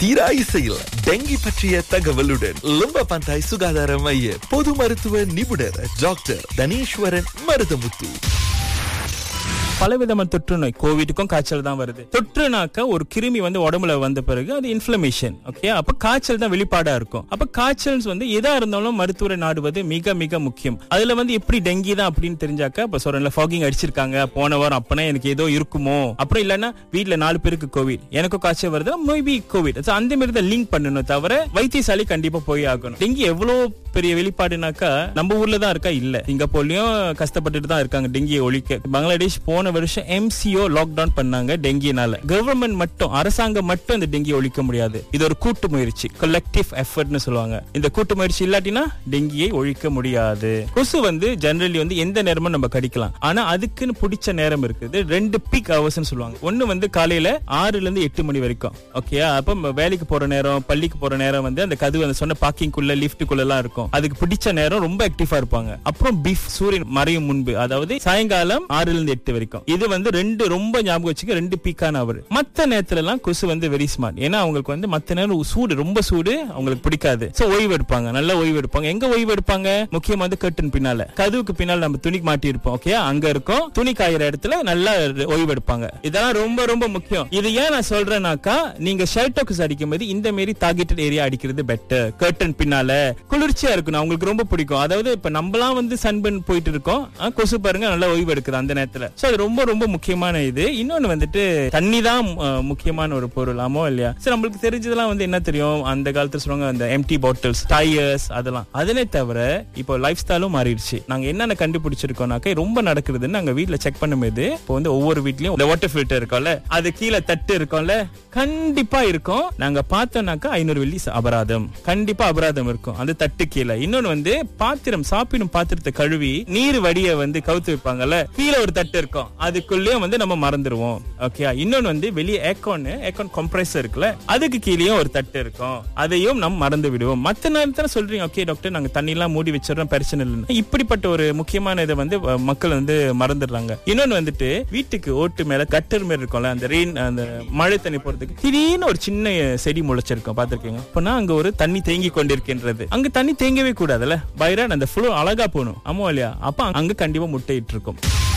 தீரா இசையில் டெங்கி பற்றிய தகவலுடன் லும்ப பந்தாய் சுகாதார மைய பொது மருத்துவ நிபுணர் டாக்டர் தனீஸ்வரன் மருதமுத்து பலவிதமான தொற்று நோய் கோவிடுக்கும் காய்ச்சல் தான் வருது தொற்றுனாக்க ஒரு கிருமி வந்து உடம்புல வந்த பிறகு அது இன்ஃபிளமேஷன் ஓகே அப்ப காய்ச்சல் தான் வெளிப்பாடா இருக்கும் அப்ப காய்ச்சல் வந்து எதா இருந்தாலும் மருத்துவரை நாடுவது மிக மிக முக்கியம் அதுல வந்து எப்படி டெங்கி தான் அப்படின்னு தெரிஞ்சாக்க இப்ப சொல்றேன்ல ஃபாகிங் அடிச்சிருக்காங்க போன வாரம் அப்பனா எனக்கு ஏதோ இருக்குமோ அப்புறம் இல்லைன்னா வீட்ல நாலு பேருக்கு கோவிட் எனக்கும் காய்ச்சல் வருது மேபி கோவிட் அந்த மாதிரி தான் லிங்க் பண்ணணும் தவிர வைத்தியசாலை கண்டிப்பா போய் ஆகணும் டெங்கி எவ்வளவு பெரிய வெளிப்பாடுனாக்கா நம்ம ஊர்ல தான் இருக்கா இல்ல சிங்கப்பூர்லயும் கஷ்டப்பட்டுட்டு தான் இருக்காங்க டெங்கியை ஒழிக்க பங்களாதேஷ் போன வருஷம் எம்சிஓ லாக்டவுன் பண்ணாங்க டெங்கினால கவர்மெண்ட் மட்டும் அரசாங்கம் மட்டும் இந்த டெங்கியை ஒழிக்க முடியாது இது ஒரு கூட்டு முயற்சி கலெக்டிவ் எஃபர்ட்னு சொல்லுவாங்க இந்த கூட்டு முயற்சி இல்லாட்டினா டெங்கியை ஒழிக்க முடியாது கொசு வந்து ஜெனரலி வந்து எந்த நேரமும் நம்ம கடிக்கலாம் ஆனா அதுக்குன்னு பிடிச்ச நேரம் இருக்குது ரெண்டு பீக் ஹவர்ஸ்னு சொல்லுவாங்க ஒண்ணு வந்து காலையில ஆறுல இருந்து எட்டு மணி வரைக்கும் ஓகே அப்ப நம்ம வேலைக்கு போற நேரம் பள்ளிக்கு போற நேரம் வந்து அந்த கதவு அந்த சொன்ன பார்க்கிங்குள்ள லிஃப்ட்டுக்குள்ள எல்லாம் இருக்கும் அதுக்கு பிடிச்ச நேரம் ரொம்ப ஆக்டிவா இருப்பாங்க அப்புறம் பீஃப் சூரியன் மறையும் முன்பு அதாவது சாயங்காலம் ஆறுல இருந்து எட்டு வரைக்கும் இது வந்து ரெண்டு ரொம்ப ஞாபகம் வச்சுக்க ரெண்டு பீக்கான அவர் மத்த நேரத்துல எல்லாம் கொசு வந்து வெரி ஸ்மார்ட் ஏன்னா அவங்களுக்கு வந்து மத்த நேரம் சூடு ரொம்ப சூடு அவங்களுக்கு பிடிக்காது சோ ஓய்வு எடுப்பாங்க நல்லா ஓய்வு எடுப்பாங்க எங்க ஓய்வு எடுப்பாங்க முக்கியமா வந்து கர்டன் பின்னால கதவுக்கு பின்னால் நம்ம துணி மாட்டி இருப்போம் ஓகே அங்க இருக்கும் துணி காயிற இடத்துல நல்லா ஓய்வு எடுப்பாங்க இதெல்லாம் ரொம்ப ரொம்ப முக்கியம் இது ஏன் நான் சொல்றேன்னாக்கா நீங்க ஷர்ட்டோக்ஸ் அடிக்கும் போது இந்த மாதிரி டார்கெட்டட் ஏரியா அடிக்கிறது பெட்டர் கர்டன் பின்னால குளிர்ச்சியா இருக்கணும் அவங்களுக்கு ரொம்ப பிடிக்கும் அதாவது இப்ப நம்மலாம் வந்து சன்பன் போயிட்டு இருக்கோம் ஆ, கொசு பாருங்க நல்லா ஓய்வு எடுக்குது அந்த நேரத்துல சோ அது ரொம்ப ரொம்ப முக்கியமான இது இன்னொன்னு வந்துட்டு தண்ணி தான் ஆ, முக்கியமான ஒரு பொருள் ஆமோ இல்லையா சரி நம்மளுக்கு தெரிஞ்சதெல்லாம் வந்து என்ன தெரியும் அந்த காலத்துல சொல்லுவாங்க அந்த எம்டி பாட்டில்ஸ் டயர்ஸ் அதெல்லாம் அதனை தவிர இப்போ லைஃப் ஸ்டைலும் மாறிடுச்சு நாங்க என்னென்ன கண்டுபிடிச்சிருக்கோம்னாக்க ரொம்ப நடக்குதுன்னு நாங்க வீட்ல செக் பண்ணும்போது இப்போ வந்து ஒவ்வொரு வீட்லயும் இந்த வாட்டர் ஃபில்டர் இருக்கும்ல அது கீழே தட்டு இருக்கும்ல கண்டிப்பா இருக்கும் நாங்க பார்த்தோம்னாக்கா ஐநூறு வெள்ளி அபராதம் கண்டிப்பா அபராதம் இருக்கும் அந்த தட்டு கீழே இன்னொன்னு வந்து பாத்திரம் சாப்பிடும் பாத்திரத்தை கழுவி நீர் வடிய வந்து கவுத்து வைப்பாங்கல்ல கீழே ஒரு தட்டு இருக்கும் அதுக்குள்ளேயும் வந்து நம்ம மறந்துடுவோம் ஓகே இன்னொன்னு வந்து வெளியே ஏக்கான் ஏக்கான் கம்ப்ரஸர் இருக்குல்ல அதுக்கு கீழேயும் ஒரு தட்டு இருக்கும் அதையும் நம்ம மறந்து விடுவோம் மத்த நேரத்துல சொல்றீங்க ஓகே டாக்டர் நாங்க தண்ணி எல்லாம் மூடி வச்சிடறோம் பிரச்சனை இல்லைன்னு இப்படிப்பட்ட ஒரு முக்கியமான இதை வந்து அஹ், மக்கள் வந்து மறந்துடுறாங்க இன்னொன்னு வந்துட்டு வீட்டுக்கு ஓட்டு மேல கட்டர் மேல இருக்கும்ல அந்த ரெயின் அந்த மழை தண்ணி போறதுக்கு திடீர்னு ஒரு சின்ன செடி முளைச்சிருக்கும் பாத்திருக்கீங்க அப்பனா அங்க ஒரு தண்ணி தேங்கி கொண்டிருக்கின்றது அங்க தண்ணி தேங்கவே கூடாதுல்ல பைரான் அந்த ஃபுல்லோ அழகா போகணும் ஆமா இல்லையா அப்ப அங்க கண்டிப்பா முட்டையிட்டு இருக்கும்